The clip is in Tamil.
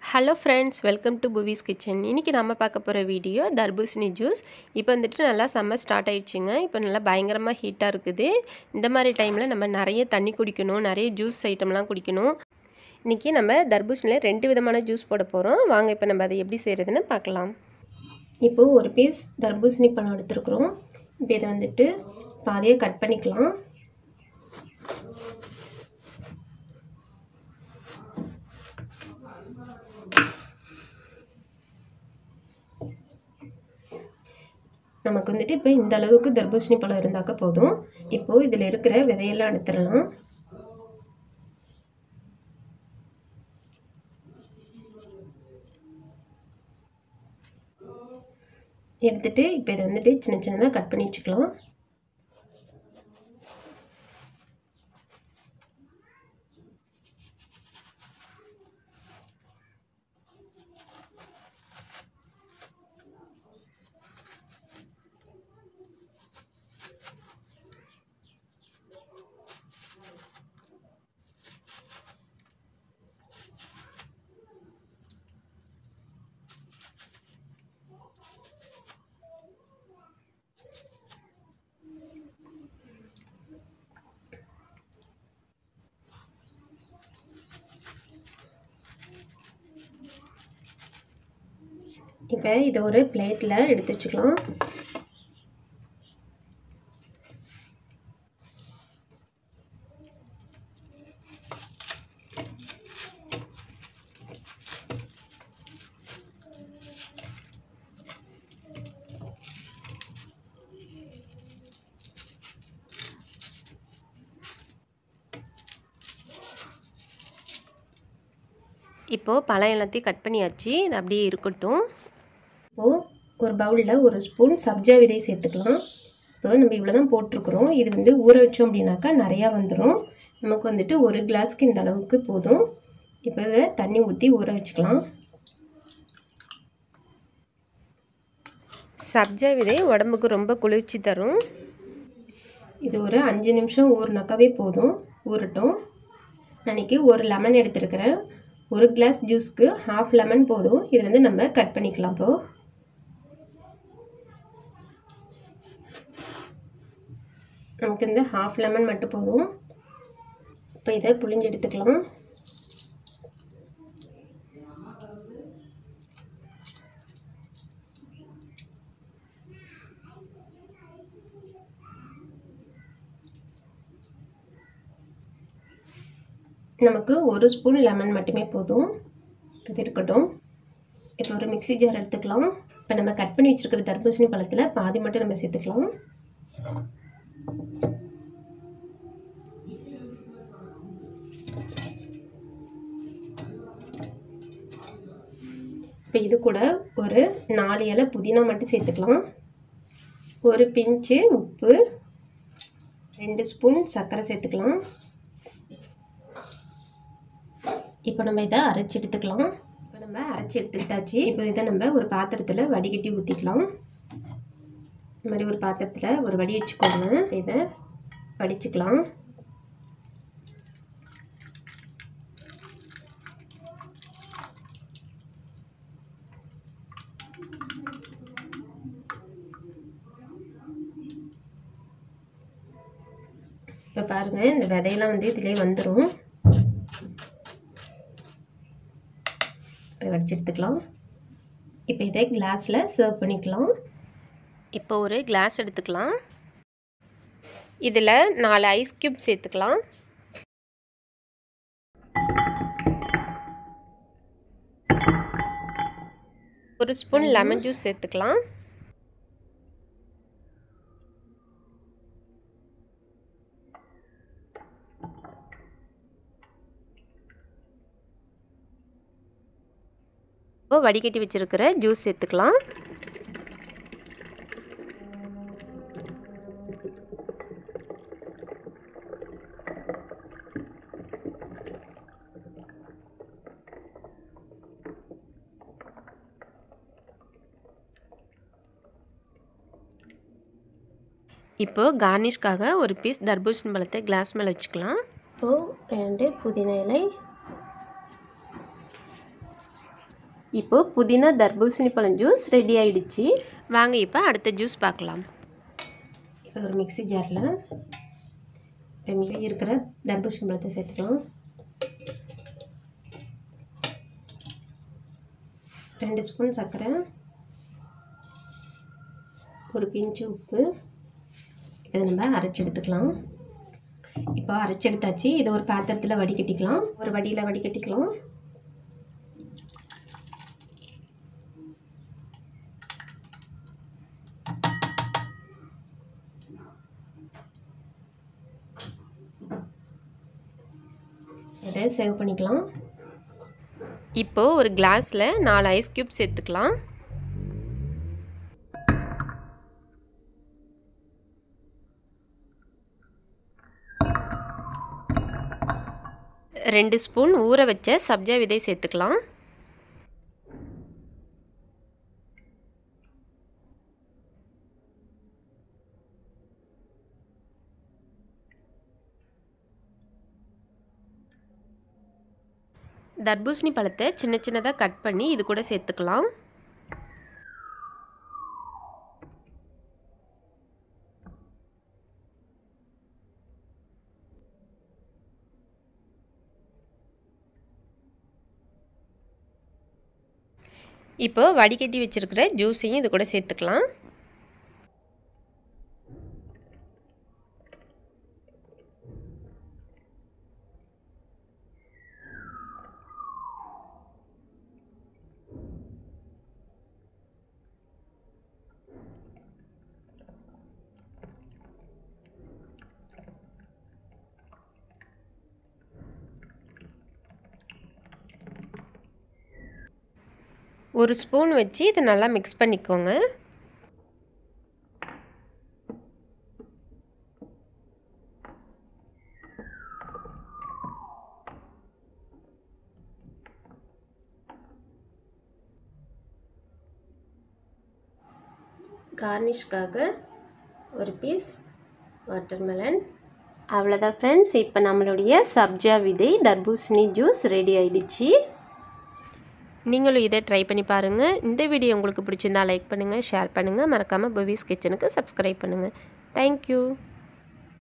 ஹலோ ஃப்ரெண்ட்ஸ் வெல்கம் டு புவிஸ் கிச்சன் இன்றைக்கி நம்ம பார்க்க போகிற வீடியோ தர்பூசணி ஜூஸ் இப்போ வந்துட்டு நல்லா சம்மர் ஸ்டார்ட் ஆயிடுச்சுங்க இப்போ நல்லா பயங்கரமாக ஹீட்டாக இருக்குது இந்த மாதிரி டைமில் நம்ம நிறைய தண்ணி குடிக்கணும் நிறைய ஜூஸ் ஐட்டம்லாம் குடிக்கணும் இன்றைக்கி நம்ம தர்பூசணியில் ரெண்டு விதமான ஜூஸ் போட போகிறோம் வாங்க இப்போ நம்ம அதை எப்படி செய்கிறதுன்னு பார்க்கலாம் இப்போது ஒரு பீஸ் தர்பூசணி பழம் எடுத்துருக்குறோம் இப்போ இதை வந்துட்டு பாதியாக கட் பண்ணிக்கலாம் நமக்கு வந்துட்டு இப்போ இந்த அளவுக்கு தர்பூசணி பழம் இருந்தாக்க போதும் இப்போது இதில் இருக்கிற விதையெல்லாம் எடுத்துடலாம் எடுத்துட்டு இப்போ இதை வந்துட்டு சின்ன சின்னதாக கட் பண்ணி வச்சுக்கலாம் இப்போ இதை ஒரு பிளேட்டில் எடுத்து வச்சுக்கலாம் இப்போது பழம் எல்லாத்தையும் கட் பண்ணியாச்சு இது அப்படியே இருக்கட்டும் இப்போது ஒரு பவுலில் ஒரு ஸ்பூன் சப்ஜா விதை சேர்த்துக்கலாம் இப்போ நம்ம இவ்வளோ தான் போட்டிருக்குறோம் இது வந்து ஊற வச்சோம் அப்படின்னாக்கா நிறையா வந்துடும் நமக்கு வந்துட்டு ஒரு கிளாஸ்க்கு இந்த அளவுக்கு போதும் இப்போ இதை தண்ணி ஊற்றி ஊற வச்சுக்கலாம் சப்ஜா விதை உடம்புக்கு ரொம்ப குளிர்ச்சி தரும் இது ஒரு அஞ்சு நிமிஷம் ஊறினாக்காவே போதும் ஊறட்டும் அன்றைக்கி ஒரு லெமன் எடுத்துருக்கிறேன் ஒரு கிளாஸ் ஜூஸ்க்கு ஹாஃப் லெமன் போதும் இது வந்து நம்ம கட் பண்ணிக்கலாம் இப்போது நமக்கு இந்த ஹாஃப் லெமன் மட்டும் போதும் இப்போ இதை புளிஞ்சு எடுத்துக்கலாம் நமக்கு ஒரு ஸ்பூன் லெமன் மட்டுமே போதும் இது இருக்கட்டும் இப்போ ஒரு மிக்சி ஜார் எடுத்துக்கலாம் இப்போ நம்ம கட் பண்ணி வச்சுருக்கிற தர்பூசணி பழத்தில் பாதி மட்டும் நம்ம சேர்த்துக்கலாம் இப்போ இது கூட ஒரு நாலு இலை புதினா மட்டும் சேர்த்துக்கலாம் ஒரு பிஞ்சு உப்பு ரெண்டு ஸ்பூன் சர்க்கரை சேர்த்துக்கலாம் இப்போ நம்ம இதை அரைச்சி எடுத்துக்கலாம் இப்போ நம்ம அரைச்சி எடுத்துக்கிட்டாச்சு இப்போ இதை நம்ம ஒரு பாத்திரத்தில் வடிகட்டி ஊற்றிக்கலாம் இந்த மாதிரி ஒரு பாத்திரத்தில் ஒரு வடி வச்சுக்கோங்க இதை வடிச்சுக்கலாம் இப்போ பாருங்கள் இந்த விதையெல்லாம் வந்து இதிலே வந்துடும் இப்போ வடிச்சு எடுத்துக்கலாம் இப்போ இதை கிளாஸில் சர்வ் பண்ணிக்கலாம் இப்போ ஒரு கிளாஸ் எடுத்துக்கலாம் இதில் நாலு ஐஸ் க்யூப் சேர்த்துக்கலாம் ஒரு ஸ்பூன் லெமன் ஜூஸ் சேர்த்துக்கலாம் இப்போ வடிகட்டி வச்சுருக்கிற ஜூஸ் சேர்த்துக்கலாம் இப்போது கார்னிஷ்காக ஒரு பீஸ் தர்பூசணி பழத்தை கிளாஸ் மேலே வச்சுக்கலாம் இப்போது ரெண்டு புதினா இலை இப்போது புதினா தர்பூசணி பழம் ஜூஸ் ரெடி ஆயிடுச்சு வாங்க இப்போ அடுத்த ஜூஸ் பார்க்கலாம் இப்போ ஒரு மிக்ஸி ஜாரில் இப்போ மீதி இருக்கிற தர்பூசணி பழத்தை சேர்த்துக்கலாம் ரெண்டு ஸ்பூன் சர்க்கரை ஒரு பிஞ்சு உப்பு இதை நம்ம அரைச்சி எடுத்துக்கலாம் இப்போ அரைச்சி எடுத்தாச்சு இதை ஒரு பாத்திரத்தில் வடிகட்டிக்கலாம் ஒரு வடியில் வடிகட்டிக்கலாம் இதை சேவ் பண்ணிக்கலாம் இப்போது ஒரு கிளாஸில் நாலு ஐஸ் க்யூப் சேர்த்துக்கலாம் ரெண்டு ஸ்பூன் ஊற வச்ச சப்ஜா விதை சேர்த்துக்கலாம் தர்பூசணி பழத்தை சின்ன சின்னதாக கட் பண்ணி இது கூட சேர்த்துக்கலாம் இப்போ வடிகட்டி வச்சுருக்கிற ஜூஸையும் இது கூட சேர்த்துக்கலாம் ஒரு ஸ்பூன் வச்சு இதை நல்லா மிக்ஸ் பண்ணிக்கோங்க கார்னிஷ்காக ஒரு பீஸ் வாட்டர்மெலன் அவ்வளோதான் ஃப்ரெண்ட்ஸ் இப்போ நம்மளுடைய சப்ஜா விதை தர்பூசணி ஜூஸ் ரெடி ஆயிடுச்சு நீங்களும் இதை ட்ரை பண்ணி பாருங்கள் இந்த வீடியோ உங்களுக்கு பிடிச்சிருந்தா லைக் பண்ணுங்கள் ஷேர் பண்ணுங்கள் மறக்காமல் பவிஸ் கிச்சனுக்கு சப்ஸ்கிரைப் பண்ணுங்கள் தேங்க்யூ